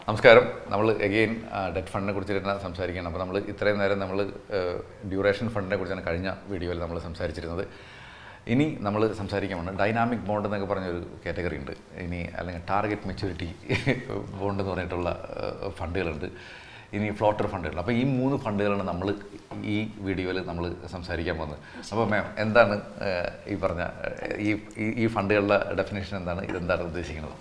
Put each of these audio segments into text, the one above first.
നമസ്കാരം നമ്മൾ again debt ഫണ്ടിനെ കുറിച്ച് തന്നെ സംസാരിക്കുകയാണ് അപ്പോൾ നമ്മൾ ഇത്രയും നേരം നമ്മൾ ഡ്യൂറേഷൻ ഫണ്ടിനെ കുറിച്ചാണ് കഴിഞ്ഞ വീഡിയോയിൽ നമ്മൾ സംസാരിച്ചിരുന്നത് ഇനി നമ്മൾ സംസാരിക്കാൻ ഡൈനാമിക് ബോണ്ട് എന്നൊക്കെ പറഞ്ഞൊരു കാറ്റഗറി ഉണ്ട് ഇനി അല്ലെങ്കിൽ ടാർഗറ്റ് മെച്യൂരിറ്റി ബോണ്ട് എന്ന് പറഞ്ഞിട്ടുള്ള ഏഹ്, ഫണ്ടുകളുണ്ട് ഇനി ഫ്ലോട്ടർ ഫണ്ടുകൾ അപ്പോൾ ഈ മൂന്ന് ഫണ്ടുകളാണ് നമ്മൾ ഈ വീഡിയോയിൽ നമ്മൾ സംസാരിക്കാൻ പോകുന്നത് അപ്പോൾ മാം എന്താണ് ഏഹ്, ഈ പറഞ്ഞ ഏഹ്, ഈ ഈ- ഈ ഫണ്ടുകളുടെ ഡെഫിനേഷൻ എന്താണ് ഇതെന്താണ് ഉദ്ദേശിക്കുന്നത്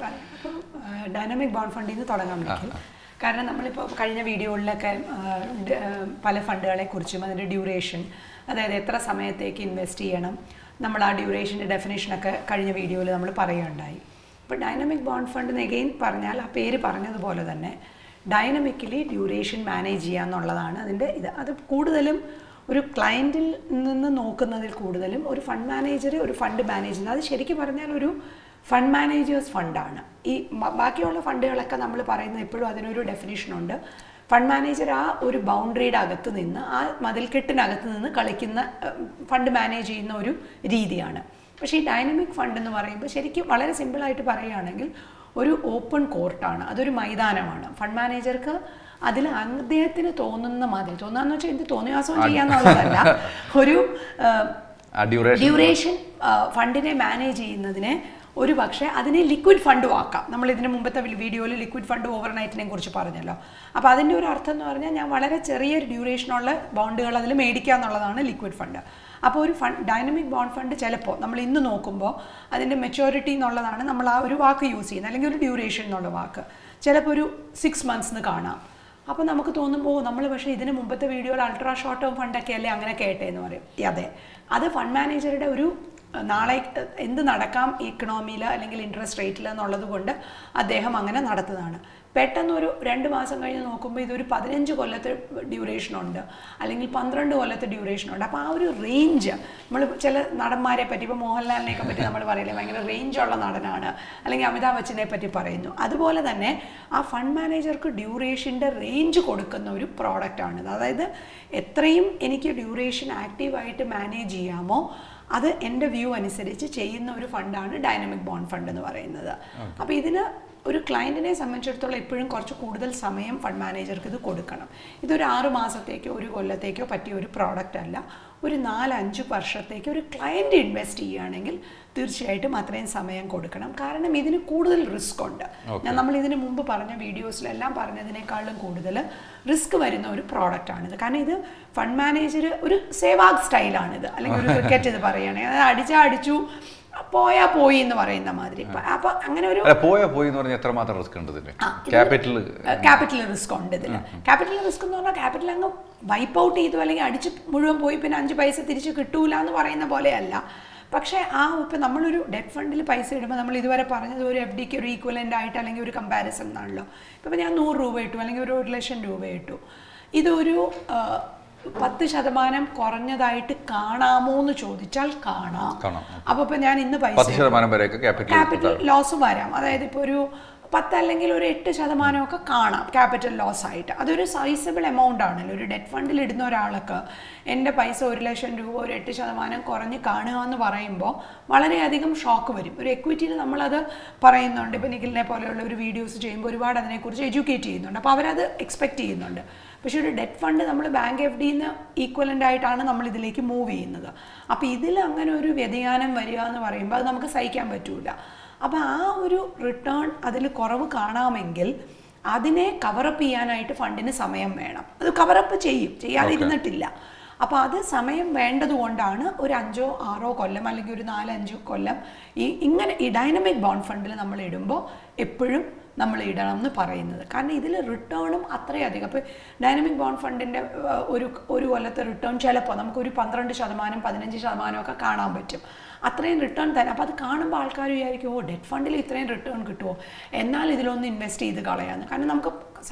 ഡൈനാമിക് ബോണ്ട് ഫണ്ടിൽ നിന്ന് തുടങ്ങാൻ പറ്റും കാരണം നമ്മളിപ്പോൾ കഴിഞ്ഞ വീഡിയോകളിലൊക്കെ ആ, ഡ- ആ, പല ഫണ്ടുകളെ കുറിച്ചും അതിൻ്റെ ഡ്യൂറേഷൻ അതായത് എത്ര സമയത്തേക്ക് ഇൻവെസ്റ്റ് ചെയ്യണം നമ്മൾ ആ ഡ്യൂറേഷൻ്റെ ഡെഫിനേഷനൊക്കെ കഴിഞ്ഞ വീഡിയോയിൽ നമ്മൾ പറയുകയുണ്ടായി ഇപ്പോൾ ഡൈനാമിക് ബോണ്ട് ഫണ്ട് എന്ന് എഗെയിൻ പറഞ്ഞാൽ ആ പേര് പറഞ്ഞതുപോലെ തന്നെ ഡൈനമിക്കലി ഡ്യൂറേഷൻ മാനേജ് ചെയ്യുക എന്നുള്ളതാണ് അതിൻ്റെ ഇത് അത് കൂടുതലും ഒരു ക്ലയൻറ്റിൽ നിന്ന് നോക്കുന്നതിൽ കൂടുതലും ഒരു ഫണ്ട് മാനേജർ ഒരു ഫണ്ട് മാനേജ് ചെയ്യുന്നത് അത് ശരിക്കും പറഞ്ഞാൽ ഒരു ഫണ്ട് മാനേജേഴ്സ് ഫണ്ടാണ് ഈ മ- ബാക്കിയുള്ള ഫണ്ടുകളൊക്കെ നമ്മൾ പറയുന്നത് എപ്പോഴും അതിനൊരു ഡെഫിനേഷനുണ്ട് ഫണ്ട് മാനേജർ ആ ഒരു ബൗണ്ടറിയുടെ അകത്ത് നിന്ന് ആ മതിൽക്കെട്ടിനകത്ത് നിന്ന് കളിക്കുന്ന ഫണ്ട് മാനേജ് ചെയ്യുന്ന ഒരു രീതിയാണ് പക്ഷേ ഈ ഡൈനമിക് ഫണ്ട് എന്ന് പറയുമ്പോൾ ശരിക്കും വളരെ സിമ്പിളായിട്ട് പറയുകയാണെങ്കിൽ ഒരു ഓപ്പൺ കോർട്ടാണ് അതൊരു മൈതാനമാണ് ഫണ്ട് മാനേജർക്ക് അതിൽ അദ്ദേഹത്തിന് തോന്നുന്ന മാതിരി തോന്നാന്ന് വെച്ചാൽ എന്ത് തോന്നിയാസവും ചെയ്യാന്നുള്ളതല്ല ഒരു ആ, ആ ഡ്യൂറേഷൻ ഡ്യൂറേഷൻ ഫണ്ടിനെ മാനേജ് ചെയ്യുന്നതിനെ ഒരു പക്ഷേ അതിനെ ലിക്വിഡ് ഫണ്ടും ആക്കാം നമ്മൾ ഇതിന് മുമ്പത്തെ വീഡിയോയിൽ ലിക്വിഡ് ഫണ്ട് ഓവർനൈറ്റിനെ കുറിച്ച് പറഞ്ഞല്ലോ അപ്പോൾ അതിൻ്റെ ഒരു അർത്ഥം എന്ന് പറഞ്ഞാൽ ഞാൻ വളരെ ചെറിയൊരു ഡ്യൂറേഷനുള്ള ബോണ്ടുകൾ അതിൽ മേടിക്കുക എന്നുള്ളതാണ് ലിക്വിഡ് ഫണ്ട് അപ്പോൾ ഒരു ഫണ്ട് ഡൈനമിക് ബോണ്ട് ഫണ്ട് ചിലപ്പോൾ നമ്മൾ ഇന്ന് നോക്കുമ്പോൾ അതിൻ്റെ മെച്ചോറിറ്റി എന്നുള്ളതാണ് നമ്മൾ ആ ഒരു വാക്ക് യൂസ് ചെയ്യുന്നത് അല്ലെങ്കിൽ ഒരു ഡ്യൂറേഷൻ എന്നുള്ള വാക്ക് ചിലപ്പോൾ ഒരു സിക്സ് മന്ത്സ് എന്ന് കാണാം അപ്പോൾ നമുക്ക് തോന്നുമ്പോൾ നമ്മൾ പക്ഷേ ഇതിന് മുമ്പത്തെ വീഡിയോയിൽ അൾട്രാ ഷോർട്ട് ടേം ഫണ്ടൊക്കെ അല്ലേ അങ്ങനെ കേട്ടെ എന്ന് പറയും അതെ അത് ഫണ്ട് മാനേജറുടെ ഒരു അഹ്, നാളെ അഹ്, എന്ത് നടക്കാം ഇക്കണോമിയിൽ അല്ലെങ്കിൽ ഇൻട്രസ്റ്റ് റേറ്റിൽ എന്നുള്ളത് കൊണ്ട് അദ്ദേഹം അങ്ങനെ നടത്തുന്നതാണ് പെട്ടെന്ന് ഒരു രണ്ട് മാസം കഴിഞ്ഞ് നോക്കുമ്പോൾ ഇതൊരു പതിനഞ്ച് കൊല്ലത്തെ ഡ്യൂറേഷൻ ഉണ്ട് അല്ലെങ്കിൽ പന്ത്രണ്ട് കൊല്ലത്തെ ഡ്യൂറേഷൻ ഉണ്ട് അപ്പോൾ ആ ഒരു റേഞ്ച് നമ്മൾ ചില നടന്മാരെ പറ്റി ഇപ്പോൾ മോഹൻലാലിനെയൊക്കെ പറ്റി നമ്മൾ പറയില്ലേ ഭയങ്കര റേഞ്ചുള്ള നടനാണ് അല്ലെങ്കിൽ അമിതാഭ് ബച്ചനെ പറ്റി പറയുന്നു അതുപോലെ തന്നെ ആ ഫണ്ട് മാനേജർക്ക് ഡ്യൂറേഷൻ്റെ റേഞ്ച് കൊടുക്കുന്ന ഒരു പ്രോഡക്റ്റാണിത് അതായത് എത്രയും എനിക്ക് ഡ്യൂറേഷൻ ആക്റ്റീവായിട്ട് മാനേജ് ചെയ്യാമോ അത് എൻ്റെ വ്യൂ അനുസരിച്ച് ചെയ്യുന്ന ഒരു ഫണ്ടാണ് ഡൈനമിക് ബോണ്ട് ഫണ്ട് എന്ന് പറയുന്നത് അപ്പോൾ ഇതിന് ഒരു ക്ലയൻറ്റിനെ സംബന്ധിച്ചിടത്തോളം എപ്പോഴും കുറച്ച് കൂടുതൽ സമയം ഫണ്ട് മാനേജർക്ക് ഇത് കൊടുക്കണം ഇതൊരു ആറ് മാസത്തേക്കോ ഒരു കൊല്ലത്തേക്കോ പറ്റിയ ഒരു പ്രോഡക്റ്റ് അല്ല ഒരു നാലഞ്ച് വർഷത്തേക്ക് ഒരു ക്ലയൻറ്റ് ഇൻവെസ്റ്റ് ചെയ്യുകയാണെങ്കിൽ തീർച്ചയായിട്ടും അത്രയും സമയം കൊടുക്കണം കാരണം ഇതിന് കൂടുതൽ റിസ്ക് ഉണ്ട് ഞാൻ നമ്മൾ ഇതിന് മുമ്പ് പറഞ്ഞ വീഡിയോസിലെല്ലാം പറഞ്ഞതിനേക്കാളും കൂടുതൽ റിസ്ക് വരുന്ന ഒരു പ്രോഡക്റ്റാണിത് കാരണം ഇത് ഫണ്ട് മാനേജർ ഒരു സേവാഗ് സ്റ്റൈലാണിത് അല്ലെങ്കിൽ ഒരു ക്രിക്കറ്റ് ഇത് പറയുകയാണെങ്കിൽ അതായത് അടിച്ചാൽ അടിച്ചു പോയാ പോയി എന്ന് പറയുന്ന മാതിരി അപ്പൊ അങ്ങനെ ഒരു അല്ല പോയാ പോയി എന്ന് പറഞ്ഞാൽ എത്രമാത്രം റിസ്ക് ഉണ്ട് ഇതിന് ക്യാപിറ്റൽ ക്യാപിറ്റൽ റിസ്ക് ഉണ്ട് ഇതിൽ ക്യാപിറ്റൽ റിസ്ക് എന്ന് പറഞ്ഞാൽ ക്യാപിറ്റൽ അങ്ങ് വൈപ്പ് ഔട്ട് ചെയ്തു അല്ലെങ്കിൽ അടിച്ച് മുഴുവൻ പോയി പിന്നെ അഞ്ച് പൈസ തിരിച്ച് കിട്ടൂല എന്ന് പറയുന്ന പോലെയല്ല പക്ഷേ ആ ഇപ്പം നമ്മളൊരു ഡെറ്റ് ഫണ്ടിൽ പൈസ ഇടുമ്പോൾ നമ്മൾ ഇതുവരെ പറഞ്ഞത് ഒരു എഫ് ഡിക്ക് ഒരു ഈക്വലൻ്റ് ആയിട്ട് അല്ലെങ്കിൽ ഒരു കമ്പാരിസൺ എന്നാണല്ലോ ഇപ്പം ഞാൻ നൂറ് രൂപ ഇട്ടു അല്ലെങ്കിൽ ഒരു ഒരു ലക്ഷം രൂപ ഇട്ടു ഇതൊരു ആ, പത്ത് ശതമാനം കുറഞ്ഞതായിട്ട് കാണാമോ എന്ന് ചോദിച്ചാൽ കാണാം കാണാം. അപ്പോൾ ഇപ്പം ഞാൻ ഇന്ന് പൈസ പത്ത് ശതമാനം വരെയൊക്കെ ക്യാപിറ്റൽ ക്യാപിറ്റൽ ലോസ് വരാം അതായത് ഇപ്പോൾ ഒരു പത്ത് അല്ലെങ്കിൽ ഒരു എട്ട് ശതമാനമൊക്കെ കാണാം ക്യാപിറ്റൽ ലോസ് ആയിട്ട് അതൊരു സൈസബിൾ എമൗണ്ട് ആണല്ലോ ഒരു ഡെറ്റ് ഫണ്ടിൽ ഇടുന്ന ഒരാൾക്ക് എൻ്റെ പൈസ ഒരു ലക്ഷം രൂപ ഒരു എട്ട് ശതമാനം കുറഞ്ഞ് കാണുക എന്ന് പറയുമ്പോൾ വളരെയധികം ഷോക്ക് വരും ഒരു എക്വിറ്റിയിൽ നമ്മളത് പറയുന്നുണ്ട് ഇപ്പോൾ നിഖിലിനെ പോലെയുള്ള ഒരു വീഡിയോസ് ചെയ്യുമ്പോൾ ഒരുപാട് അതിനെക്കുറിച്ച് എഡ്യൂക്കേറ്റ് ചെയ്യുന്നുണ്ട് അപ്പോൾ അവരത് എക്സ്പെക്റ്റ് ചെയ്യുന്നുണ്ട് പക്ഷേ ഒരു ഡെറ്റ് ഫണ്ട് നമ്മൾ ബാങ്ക് എഫ് ഡിന്ന് ഈക്വലൻ്റ് ആയിട്ടാണ് നമ്മൾ ഇതിലേക്ക് മൂവ് ചെയ്യുന്നത് അപ്പോൾ ഇതിൽ അങ്ങനെ ഒരു വ്യതിയാനം വരിക എന്ന് പറയുമ്പോൾ അത് നമുക്ക് സഹിക്കാൻ പറ്റൂല അപ്പോൾ ആ ഒരു റിട്ടേൺ അതിൽ കുറവ് കാണാമെങ്കിൽ അതിനെ കവറപ്പ് ചെയ്യാനായിട്ട് ഫണ്ടിന് സമയം വേണം അത് കവറപ്പ് ചെയ്യും ചെയ്യാതിരുന്നിട്ടില്ല അപ്പോൾ അത് സമയം വേണ്ടതുകൊണ്ടാണ് ഒരു അഞ്ചോ ആറോ കൊല്ലം അല്ലെങ്കിൽ ഒരു നാലഞ്ചോ കൊല്ലം ഈ ഇങ്ങനെ ഈ ഡൈനമിക് ബോണ്ട് ഫണ്ടിൽ നമ്മൾ ഇടുമ്പോൾ എപ്പോഴും നമ്മൾ ഇടണം എന്ന് പറയുന്നത് കാരണം ഇതിൽ റിട്ടേണും അത്രയധികം അപ്പോൾ ഡൈനമിക് ബോണ്ട് ഫണ്ടിൻ്റെ ഒരു ഒരു കൊല്ലത്തെ റിട്ടേൺ ചിലപ്പോൾ നമുക്കൊരു പന്ത്രണ്ട് ശതമാനം പതിനഞ്ച് ശതമാനമൊക്കെ കാണാൻ പറ്റും അത്രയും റിട്ടേൺ തന്നെ അപ്പോൾ അത് കാണുമ്പോൾ ആൾക്കാർ വിചാരിക്കും ഓ ഡെറ്റ് ഫണ്ടിൽ ഇത്രയും റിട്ടേൺ കിട്ടുമോ എന്നാൽ ഇതിലൊന്ന് ഇൻവെസ്റ്റ് ചെയ്ത് കളയാന്ന് കാരണം നമുക്ക്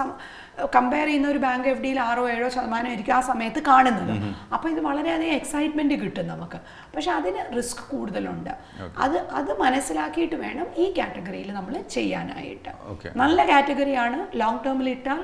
കമ്പയർ ചെയ്യുന്ന ഒരു ബാങ്ക് എഫ് ഡിയിൽ ആറോ ഏഴോ ശതമാനം ആയിരിക്കും ആ സമയത്ത് കാണുന്നത് അപ്പോൾ ഇത് വളരെയധികം എക്സൈറ്റ്മെൻറ്റ് കിട്ടും നമുക്ക് പക്ഷെ അതിന് റിസ്ക് കൂടുതലുണ്ട് അത് അത് മനസ്സിലാക്കിയിട്ട് വേണം ഈ കാറ്റഗറിയിൽ നമ്മൾ ചെയ്യാനായിട്ട് Okay. നല്ല കാറ്റഗറിയാണ് ലോങ് ടേമിൽ ഇട്ടാൽ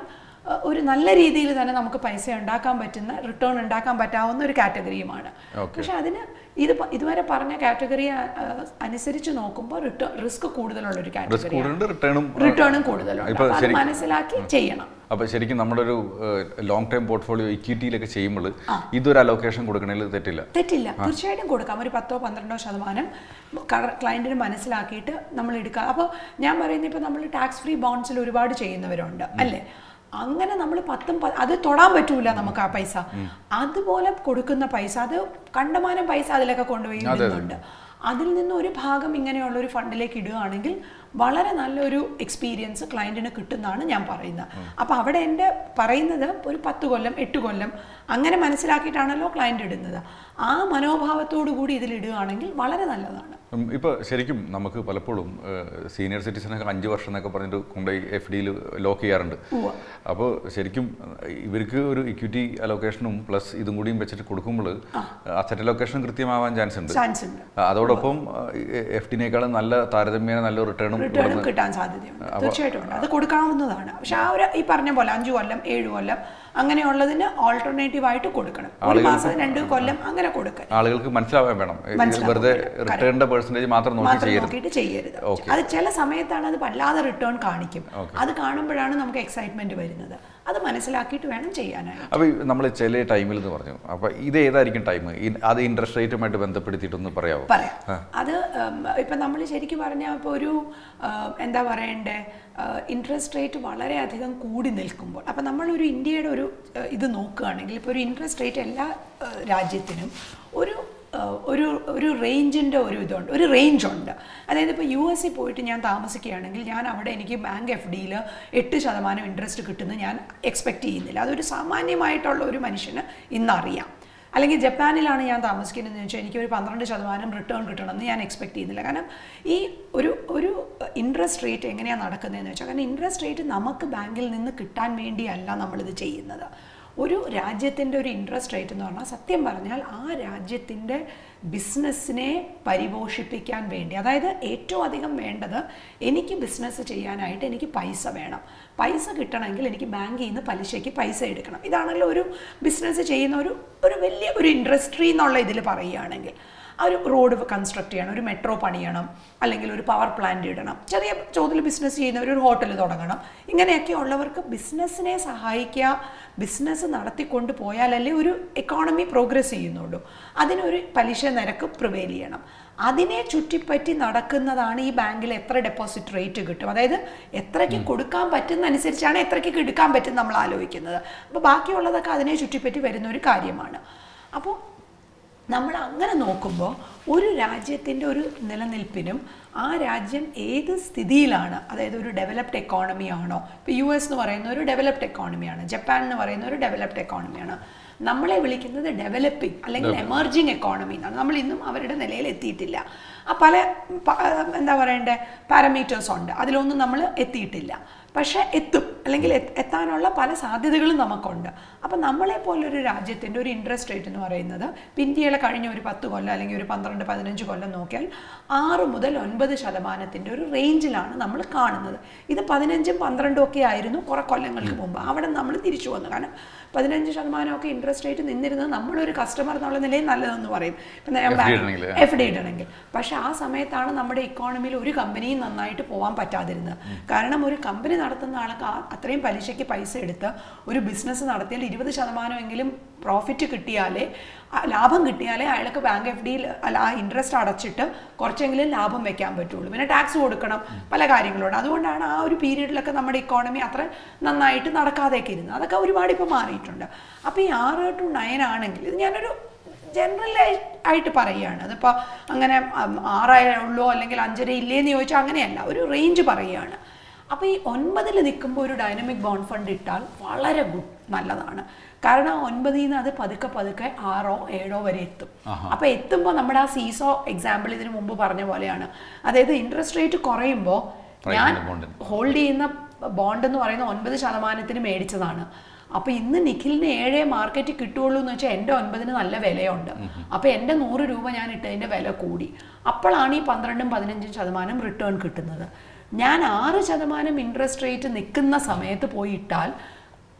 അഹ് ഒരു നല്ല രീതിയിൽ തന്നെ നമുക്ക് പൈസ ഉണ്ടാക്കാൻ പറ്റുന്ന റിട്ടേൺ ഉണ്ടാക്കാൻ പറ്റാവുന്ന ഒരു കാറ്റഗറിയുമാണ് പക്ഷെ അതിന് ഇത് പ- ഇതുവരെ പറഞ്ഞ കാറ്റഗറി അനുസരിച്ച് നോക്കുമ്പോൾ റിട്ടേൺ റിസ്ക് കൂടുതലുള്ള ഒരു റിസ്ക് കാറ്റഗറി കൂടുതലുണ്ട് റിട്ടേണും റിട്ടേണും കൂടുതലുണ്ട് ഇപ്പൊ അപ്പൊ അത് ശരി- മനസ്സിലാക്കി ചെയ്യണം അപ്പോൾ ശരിക്കും നമ്മുടെ ഒരു ലോങ് ടൈം പോർട്ട്ഫോളിയോ ഇക്വിറ്റിയിലൊക്കെ ചെയ്യുമ്പോൾ ഇതൊരു അലോക്കേഷൻ കൊടുക്കണതിൽ തെറ്റില്ല തെറ്റില്ല തീർച്ചയായിട്ടും കൊടുക്കാം ഒരു പത്തോ പന്ത്രണ്ടോ ശതമാനം ക്ലയൻറ്റിന് മനസ്സിലാക്കിയിട്ട് നമ്മൾ എടുക്കുക അപ്പോൾ ഞാൻ പറയുന്നത് ഇപ്പോൾ നമ്മൾ ടാക്സ് ഫ്രീ ബോൺസിൽ ഒരുപാട് ചെയ്യുന്നവരുണ്ട് അല്ലേ അങ്ങനെ നമ്മൾ പത്തും പ- അത് തൊടാൻ പറ്റൂല നമുക്ക് ആ പൈസ അതുപോലെ കൊടുക്കുന്ന പൈസ അത് കണ്ടമാനം പൈസ അതിലൊക്കെ കൊണ്ടുപോയി ഇടുന്നുണ്ട് അതിൽ നിന്ന് ഒരു ഭാഗം ഇങ്ങനെയുള്ള ഒരു ഫണ്ടിലേക്ക് ഇടുകയാണെങ്കിൽ വളരെ നല്ലൊരു എക്സ്പീരിയൻസ് ക്ലയൻറ്റിന് കിട്ടുന്നതാണ് ഞാൻ പറയുന്നത് അപ്പോൾ അവിടെ എൻ്റെ പറയുന്നത് ഒരു പത്ത് കൊല്ലം എട്ട് കൊല്ലം അങ്ങനെ മനസ്സിലാക്കിയിട്ടാണല്ലോ ക്ലയൻറ്റ് ഇടുന്നത് ആ മനോഭാവത്തോടു കൂടി ഇതിൽ ഇടുകയാണെങ്കിൽ വളരെ നല്ലതാണ് ഉം, ഇപ്പൊ ശരിക്കും നമുക്ക് പലപ്പോഴും സീനിയർ സിറ്റിസനൊക്കെ അഞ്ച് വർഷം എന്നൊക്കെ പറഞ്ഞിട്ട് കൊണ്ടുപോയി എഫ് ഡിയിൽ ലോക്ക് ചെയ്യാറുണ്ട് ഉവ്വ. അപ്പോൾ ശരിക്കും ഏഹ്, ഇവർക്ക് ഒരു ഇക്വിറ്റി അലോക്കേഷനും പ്ലസ് ഇതും കൂടിയും വെച്ചിട്ട് കൊടുക്കുമ്പോൾ അസറ്റ് അലോക്കേഷൻ കൃത്യമാവാൻ ചാൻസ് ഉണ്ട് ചാൻസ് ഉണ്ട് അതോടൊപ്പം എഫ് ഡിനേക്കാളും നല്ല താരതമ്യേന നല്ല റിട്ടേണും റിട്ടേണും കിട്ടാൻ സാധ്യതയുണ്ട് തീർച്ചയായിട്ടും ഉണ്ട് അത് കൊടുക്കാവുന്നതാണ് പക്ഷെ ആ ഒരു ഈ പറഞ്ഞ പോലെ അഞ്ചു കൊല്ലം ഏഴ് കൊല്ലം അങ്ങനെയുള്ളതിന് ഓൾട്ടർനേറ്റീവ് ആയിട്ട് കൊടുക്കണം ഒരു മാസം രണ്ട് കൊല്ലം അങ്ങനെ കൊടുക്കുക ആളുകൾക്ക് മനസ്സിലാവാൻ വേണം ഇത് മനസ്സിലാവാൻ വെറുതെ റിട്ടേണിന്റെ പെർസെൻറ്റേജ് മാത്രം നോക്കി മാത്രം ചെയ്യരുത് നോക്കിയിട്ട് ചെയ്യരുത് അത് ചില സമയത്താണ് അത് വല്ലാതെ റിട്ടേൺ കാണിക്കും അത് കാണുമ്പോഴാണ് നമുക്ക് എക്സൈറ്റ്മെന്റ് വരുന്നത് അത് മനസ്സിലാക്കിയിട്ട് വേണം ചെയ്യാനായിട്ട് അപ്പോൾ നമ്മൾ ചില ടൈമിൽ എന്ന് പറഞ്ഞു അപ്പോൾ ഇത് ഏതായിരിക്കും ടൈം അത് ഇൻട്രസ്റ്റ് റേറ്റുമായിട്ട് ബന്ധപ്പെടുത്തിയിട്ടൊന്ന് പറയാമോ പറയാം അത് ഉം, ഇപ്പം നമ്മൾ ശരിക്കും പറഞ്ഞാൽ ഇപ്പോൾ ഒരു ഉം, എന്താ പറയണ്ടേ ഇൻട്രസ്റ്റ് റേറ്റ് വളരെയധികം കൂടി നിൽക്കുമ്പോൾ അപ്പം നമ്മളൊരു ഇന്ത്യയുടെ ഒരു ഉം, ഇത് നോക്കുകയാണെങ്കിൽ ഇപ്പോൾ ഒരു ഇൻട്രസ്റ്റ് റേറ്റ് എല്ലാ ഉം, രാജ്യത്തിനും ഒരു ഉം, ഒരു ഒരു റേഞ്ചിൻ്റെ ഒരു ഇതുണ്ട് ഒരു റേഞ്ച് ഉണ്ട് അതായത് ഇപ്പോൾ യു എസിൽ പോയിട്ട് ഞാൻ താമസിക്കുകയാണെങ്കിൽ ഞാൻ അവിടെ എനിക്ക് ബാങ്ക് എഫ് ഡിയിൽ എട്ട് ശതമാനം ഇൻട്രസ്റ്റ് കിട്ടുന്നത് ഞാൻ എക്സ്പെക്റ്റ് ചെയ്യുന്നില്ല അതൊരു സാമാന്യമായിട്ടുള്ള ഒരു മനുഷ്യന് ഇന്നറിയാം അല്ലെങ്കിൽ ജപ്പാനിലാണ് ഞാൻ താമസിക്കുന്നതെന്ന് വെച്ചാൽ എനിക്ക് ഒരു പന്ത്രണ്ട് ശതമാനം റിട്ടേൺ കിട്ടണമെന്ന് ഞാൻ എക്സ്പെക്ട് ചെയ്യുന്നില്ല കാരണം ഈ ഒരു ഒരു ഇൻട്രസ്റ്റ് റേറ്റ് എങ്ങനെയാണ് നടക്കുന്നതെന്ന് വെച്ചാൽ കാരണം ഇൻട്രസ്റ്റ് റേറ്റ് നമുക്ക് ബാങ്കിൽ നിന്ന് കിട്ടാൻ വേണ്ടിയല്ല നമ്മളിത് ചെയ്യുന്നത് ഒരു രാജ്യത്തിൻ്റെ ഒരു ഇൻട്രസ്റ്റ് റേറ്റ് എന്ന് പറഞ്ഞാൽ സത്യം പറഞ്ഞാൽ ആ രാജ്യത്തിൻ്റെ ബിസിനസ്സിനെ പരിപോഷിപ്പിക്കാൻ വേണ്ടി അതായത് ഏറ്റവും അധികം വേണ്ടത് എനിക്ക് ബിസിനസ് ചെയ്യാനായിട്ട് എനിക്ക് പൈസ വേണം പൈസ കിട്ടണമെങ്കിൽ എനിക്ക് ബാങ്കിൽ നിന്ന് പലിശയ്ക്ക് പൈസ എടുക്കണം ഇതാണല്ലോ ഒരു ബിസിനസ് ചെയ്യുന്ന ഒരു ഒരു വലിയ ഒരു ഇൻഡസ്ട്രി എന്നുള്ള ഇതിൽ പറയുകയാണെങ്കിൽ ആ ഒരു റോഡ് കൺസ്ട്രക്ട് ചെയ്യണം ഒരു മെട്രോ പണിയണം അല്ലെങ്കിൽ ഒരു പവർ പ്ലാന്റ് ഇടണം ചെറിയ തോതിൽ ബിസിനസ് ചെയ്യുന്നവർ ഒരു ഹോട്ടൽ തുടങ്ങണം ഇങ്ങനെയൊക്കെ ഉള്ളവർക്ക് ബിസിനസ്സിനെ സഹായിക്കുക ബിസിനസ് നടത്തിക്കൊണ്ട് പോയാലല്ലേ ഒരു എക്കോണമി പ്രോഗ്രസ് ചെയ്യുന്നുള്ളൂ അതിനൊരു പലിശ നിരക്ക് പ്രിവെയിൽ ചെയ്യണം അതിനെ ചുറ്റിപ്പറ്റി നടക്കുന്നതാണ് ഈ ബാങ്കിൽ എത്ര ഡെപ്പോസിറ്റ് റേറ്റ് കിട്ടും അതായത് എത്രയ്ക്ക് കൊടുക്കാൻ പറ്റുന്ന അനുസരിച്ചാണ് എത്രയ്ക്ക് എടുക്കാൻ പറ്റും നമ്മൾ ആലോചിക്കുന്നത് അപ്പോൾ ബാക്കിയുള്ളതൊക്കെ അതിനെ ചുറ്റിപ്പറ്റി വരുന്ന ഒരു കാര്യമാണ് അപ്പോൾ നമ്മൾ അങ്ങനെ നോക്കുമ്പോൾ ഒരു രാജ്യത്തിൻ്റെ ഒരു നിലനിൽപ്പിനും ആ രാജ്യം ഏത് സ്ഥിതിയിലാണ് അതായത് ഒരു ഡെവലപ്ഡ് എക്കോണമി ആണോ ഇപ്പോൾ യു എസ് എന്ന് പറയുന്ന ഒരു ഡെവലപ്ഡ് എക്കോണമിയാണ് ജപ്പാൻ എന്ന് പറയുന്ന ഒരു ഡെവലപ്ഡ് എക്കോണമിയാണ് നമ്മളെ വിളിക്കുന്നത് ഡെവലപ്പിംഗ് അല്ലെങ്കിൽ എമർജിങ് എക്കോണമി എന്നാണ് നമ്മൾ ഇന്നും അവരുടെ നിലയിൽ എത്തിയിട്ടില്ല ആ പല പ- എന്താ പറയണ്ടേ പാരമീറ്റേഴ്സ് ഉണ്ട് അതിലൊന്നും നമ്മൾ എത്തിയിട്ടില്ല പക്ഷേ എത്തും അല്ലെങ്കിൽ എത്ത് എത്താനുള്ള പല സാധ്യതകളും നമുക്കുണ്ട് അപ്പം നമ്മളെ പോലൊരു രാജ്യത്തിൻ്റെ ഒരു ഇൻട്രസ്റ്റ് റേറ്റ് എന്ന് പറയുന്നത് ഇപ്പം ഇന്ത്യയിലെ കഴിഞ്ഞ ഒരു പത്ത് കൊല്ലം അല്ലെങ്കിൽ ഒരു പന്ത്രണ്ട് പതിനഞ്ച് കൊല്ലം നോക്കിയാൽ ആറ് മുതൽ ഒൻപത് ശതമാനത്തിൻ്റെ ഒരു റേഞ്ചിലാണ് നമ്മൾ കാണുന്നത് ഇത് പതിനഞ്ചും പന്ത്രണ്ടും ഒക്കെ ആയിരുന്നു കുറേ കൊല്ലങ്ങൾക്ക് മുമ്പ് അവിടെ നമ്മൾ തിരിച്ചു വന്നു കാരണം പതിനഞ്ച് ശതമാനമൊക്കെ ഇൻട്രസ്റ്റ് റേറ്റ് നിന്നിരുന്നത് നമ്മളൊരു കസ്റ്റമർ എന്നുള്ള നിലയിൽ നല്ലതെന്ന് പറയും ഇപ്പം ഞാൻ FD ഇടണമെങ്കിൽ, എഫ് ഡി ഇടണമെങ്കിൽ പക്ഷെ ആ സമയത്താണ് നമ്മുടെ ഇക്കോണമിയിൽ ഒരു കമ്പനിയും നന്നായിട്ട് പോകാൻ പറ്റാതിരുന്നത് കാരണം ഒരു കമ്പനി നടത്തുന്ന ആൾക്ക് ആ- അത്രയും പലിശയ്ക്ക് പൈസ എടുത്ത് ഒരു ബിസിനസ് നടത്തിയാൽ ഇരുപത് ശതമാനമെങ്കിലും പ്രോഫിറ്റ് കിട്ടിയാലേ ആ ലാഭം കിട്ടിയാലേ അയാൾക്ക് ബാങ്ക് എഫ് ഡിയിൽ അല്ല ആ ഇൻട്രസ്റ്റ് അടച്ചിട്ട് കുറച്ചെങ്കിലും ലാഭം വെക്കാൻ പറ്റുള്ളൂ പിന്നെ ടാക്സ് കൊടുക്കണം പല കാര്യങ്ങളുണ്ട് അതുകൊണ്ടാണ് ആ ഒരു പീരീഡിലൊക്കെ നമ്മുടെ ഇക്കോണമി അത്ര നന്നായിട്ട് നടക്കാതെയൊക്കെ ഇരുന്നത് അതൊക്കെ ഒരുപാട് ഇപ്പോൾ മാറിയിട്ടുണ്ട് അപ്പോൾ ഈ ആറ് ടു നയൻ ആണെങ്കിൽ ഇത് ഞാനൊരു ജനറൽ ആയിട്ട് പറയുകയാണ് അതിപ്പോൾ അങ്ങനെ ഉം, ആറേ ഉള്ളൂ അല്ലെങ്കിൽ അഞ്ചര ഇല്ലേന്ന് ചോദിച്ചാൽ അങ്ങനെയല്ല ഒരു റേഞ്ച് പറയുകയാണ് അപ്പോൾ ഈ ഒൻപതിൽ നിൽക്കുമ്പോൾ ഒരു ഡൈനമിക് ബോണ്ട് ഫണ്ട് ഇട്ടാൽ വളരെ ഗുഡ് നല്ലതാണ് കാരണം ആ ഒൻപതിൽ നിന്ന് അത് പതുക്കെ പതുക്കെ ആറോ ഏഴോ വരെ എത്തും അപ്പോൾ എത്തുമ്പോൾ നമ്മുടെ ആ സീസോ എക്സാമ്പിൾ ഇതിനു മുമ്പ് പറഞ്ഞ പോലെയാണ് അതായത് ഇൻട്രസ്റ്റ് റേറ്റ് കുറയുമ്പോൾ ഞാൻ Pricing bond. ഹോൾഡ് ചെയ്യുന്ന ബോണ്ട് എന്ന് പറയുന്ന ഒൻപത് ശതമാനത്തിന് മേടിച്ചതാണ് അപ്പൊ ഇന്ന് നിഖിലിന് ഏഴേ മാർക്കറ്റ് കിട്ടുള്ളൂ എന്ന് വെച്ചാൽ എൻ്റെ ഒൻപതിന് നല്ല വിലയുണ്ട് അപ്പൊ എൻ്റെ നൂറ് രൂപ ഞാൻ ഇട്ടതിൻ്റെ വില കൂടി അപ്പോഴാണ് ഈ പന്ത്രണ്ടും പതിനഞ്ചും ശതമാനം റിട്ടേൺ കിട്ടുന്നത് ഞാൻ ആറ് ശതമാനം ഇൻട്രസ്റ്റ് റേറ്റ് നിൽക്കുന്ന സമയത്ത് പോയി ഇട്ടാൽ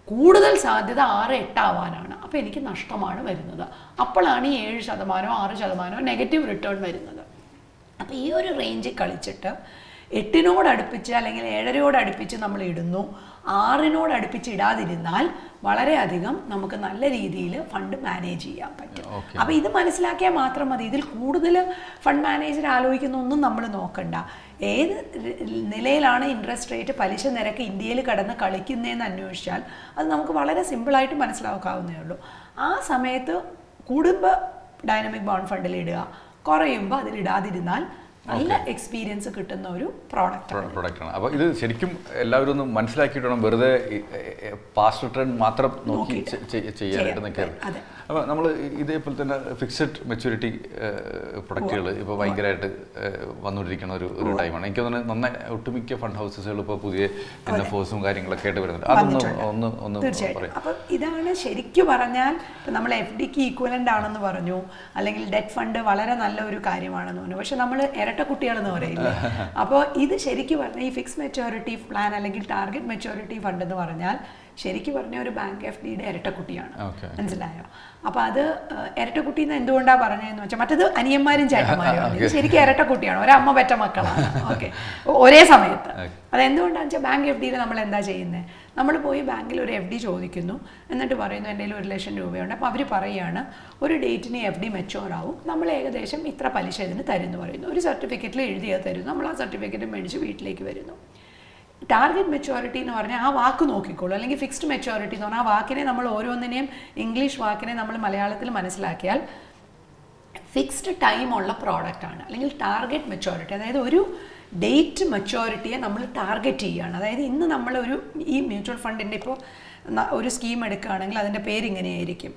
കൂടുതൽ സാധ്യത ആറ് എട്ടാവാനാണ് അപ്പോൾ എനിക്ക് നഷ്ടമാണ് വരുന്നത് അപ്പോഴാണ് ഈ ഏഴ് ശതമാനമോ ആറ് ശതമാനമോ നെഗറ്റീവ് റിട്ടേൺ വരുന്നത് അപ്പോൾ ഈ ഒരു റേഞ്ചിൽ കളിച്ചിട്ട് എട്ടിനോട് അടുപ്പിച്ച് അല്ലെങ്കിൽ ഏഴരയോട് അടുപ്പിച്ച് നമ്മൾ ഇടുന്നു ആറിനോട് അടുപ്പിച്ച് ഇടാതിരുന്നാൽ വളരെയധികം നമുക്ക് നല്ല രീതിയിൽ ഫണ്ട് മാനേജ് ചെയ്യാൻ പറ്റും Okay. അപ്പോൾ ഇത് മനസ്സിലാക്കിയാൽ മാത്രം മതി ഇതിൽ കൂടുതൽ ഫണ്ട് മാനേജർ ആലോചിക്കുന്ന ഒന്നും നമ്മൾ നോക്കണ്ട ഏത് ര- നിലയിലാണ് ഇൻട്രസ്റ്റ് റേറ്റ് പലിശ നിരക്ക് ഇന്ത്യയിൽ കടന്ന് കളിക്കുന്നതെന്ന് അന്വേഷിച്ചാൽ അത് നമുക്ക് വളരെ സിമ്പിളായിട്ട് മനസ്സിലാക്കാവുന്നേ ഉള്ളൂ ആ സമയത്ത് കൂടുമ്പോൾ ഡൈനമിക് ബോണ്ട് ഫണ്ടിൽ ഇടുക കുറയുമ്പോൾ അതിൽ ഇടാതിരുന്നാൽ നല്ല എക്സ്പീരിയൻസ് കിട്ടുന്ന ഒരു പ്രോഡക്റ്റ് പ്രൊഡക്റ്റാണ് അപ്പോൾ ഇത് ശരിക്കും എല്ലാവരും ഒന്ന് മനസ്സിലാക്കിയിട്ട് വേണം വെറുതെ പാസ്റ്റ് റിട്ടേൺ മാത്രം നോക്കി നോക്കിയിട്ട് ചെ- ചെ- ചെയ്യാനായിട്ട് ചെയ്യാൻ. നിൽക്കരുത് അതെ. അപ്പോൾ നമ്മൾ ഇതേപോലെ തന്നെ ഫിക്സഡ് മെച്യൂരിറ്റി പ്രൊഡക്റ്റുകൾ ഇപ്പോൾ ഭയങ്കരമായിട്ട് ഏഹ്, വന്നുകൊണ്ടിരിക്കുന്ന ഒരു ഒരു ടൈമാണ് എനിക്ക് തോന്നുന്നത് നന്നായി ഒട്ടുമിക്ക ഫണ്ട് ഹൗസസുകൾ ഇപ്പോൾ പുതിയ എൻ എഫ് ഒസും കാര്യങ്ങളൊക്കെ ആയിട്ട് വരുന്നുണ്ട് അതൊന്ന് വന്നിട്ടുണ്ട്. ഒന്ന് ഒന്ന് തീർച്ചയായിട്ടും പറയാം അപ്പം ഇതാണ് ശരിക്കും പറഞ്ഞാൽ ഇപ്പം നമ്മൾ എഫ് ഡിക്ക് ഈക്വലൻ്റ് ആണെന്ന് പറഞ്ഞു അല്ലെങ്കിൽ ഡെറ്റ് ഫണ്ട് വളരെ നല്ല ഒരു കാര്യമാണെന്ന് പറഞ്ഞു പക്ഷെ നമ്മൾ ഇരട്ട കുട്ടികളെന്ന് പറയില്ലേ അപ്പോൾ ഇത് ശരിക്കും പറഞ്ഞാൽ ഈ ഫിക്സ് മെച്ചോറിറ്റി പ്ലാൻ അല്ലെങ്കിൽ ടാർഗറ്റ് മെച്ചോറിറ്റി ഫണ്ട് എന്ന് പറഞ്ഞാൽ ശരിക്കും പറഞ്ഞാൽ ഒരു ബാങ്ക് എഫ് ഡിയുടെ ഇരട്ടക്കുട്ടിയാണ് Okay. മനസ്സിലായോ അപ്പോൾ അത് ഏഹ്, ഇരട്ടക്കുട്ടി എന്ന് എന്തുകൊണ്ടാണ് പറഞ്ഞതെന്ന് വെച്ചാൽ മറ്റത് അനിയന്മാരും ചേട്ടന്മാരും ആണ്. ഇത് ശരിക്കും ഇരട്ടക്കുട്ടിയാണ് ഒരമ്മ പെറ്റ മക്കളാണ് ഓക്കെ ഒരേ സമയത്ത് അതെന്തുകൊണ്ടാണെന്ന് വെച്ചാൽ ബാങ്ക് എഫ് ഡിയിൽ നമ്മൾ എന്താ ചെയ്യുന്നത് നമ്മൾ പോയി ബാങ്കിൽ ഒരു എഫ് ഡി ചോദിക്കുന്നു എന്നിട്ട് പറയുന്നു എൻ്റെ കയ്യിൽ ഒരു ലക്ഷം രൂപയുണ്ട് അപ്പോൾ അവർ പറയുകയാണ് ഒരു ഡേറ്റിന് എഫ് ഡി മെച്ചോർ ആവും നമ്മൾ ഏകദേശം ഇത്ര പലിശ ഇതിന് തരുമെന്ന് പറയുന്നു ഒരു സർട്ടിഫിക്കറ്റിൽ എഴുതിയത് തരുന്നു നമ്മൾ ആ സർട്ടിഫിക്കറ്റ് മേടിച്ച് വീട്ടിലേക്ക് വരുന്നു ടാർഗറ്റ് മെച്ചോറിറ്റി എന്ന് പറഞ്ഞാൽ ആ വാക്ക് നോക്കിക്കോളൂ അല്ലെങ്കിൽ ഫിക്സ്ഡ് മെച്ചോറിറ്റി എന്ന് പറഞ്ഞാൽ ആ വാക്കിനെ നമ്മൾ ഓരോന്നിനെയും ഇംഗ്ലീഷ് വാക്കിനെ നമ്മൾ മലയാളത്തിൽ മനസ്സിലാക്കിയാൽ ഫിക്സ്ഡ് ടൈമുള്ള പ്രോഡക്റ്റാണ് അല്ലെങ്കിൽ ടാർഗറ്റ് മെച്ചോറിറ്റി അതായത് ഒരു ഡേറ്റ് മെച്ചോറിറ്റിയെ നമ്മൾ ടാർഗറ്റ് ചെയ്യുകയാണ് അതായത് ഇന്ന് നമ്മൾ ഒരു ഈ മ്യൂച്വൽ ഫണ്ടിൻ്റെ ഇപ്പോൾ ഒരു സ്കീം എടുക്കുകയാണെങ്കിൽ അതിൻ്റെ പേര് ഇങ്ങനെയായിരിക്കും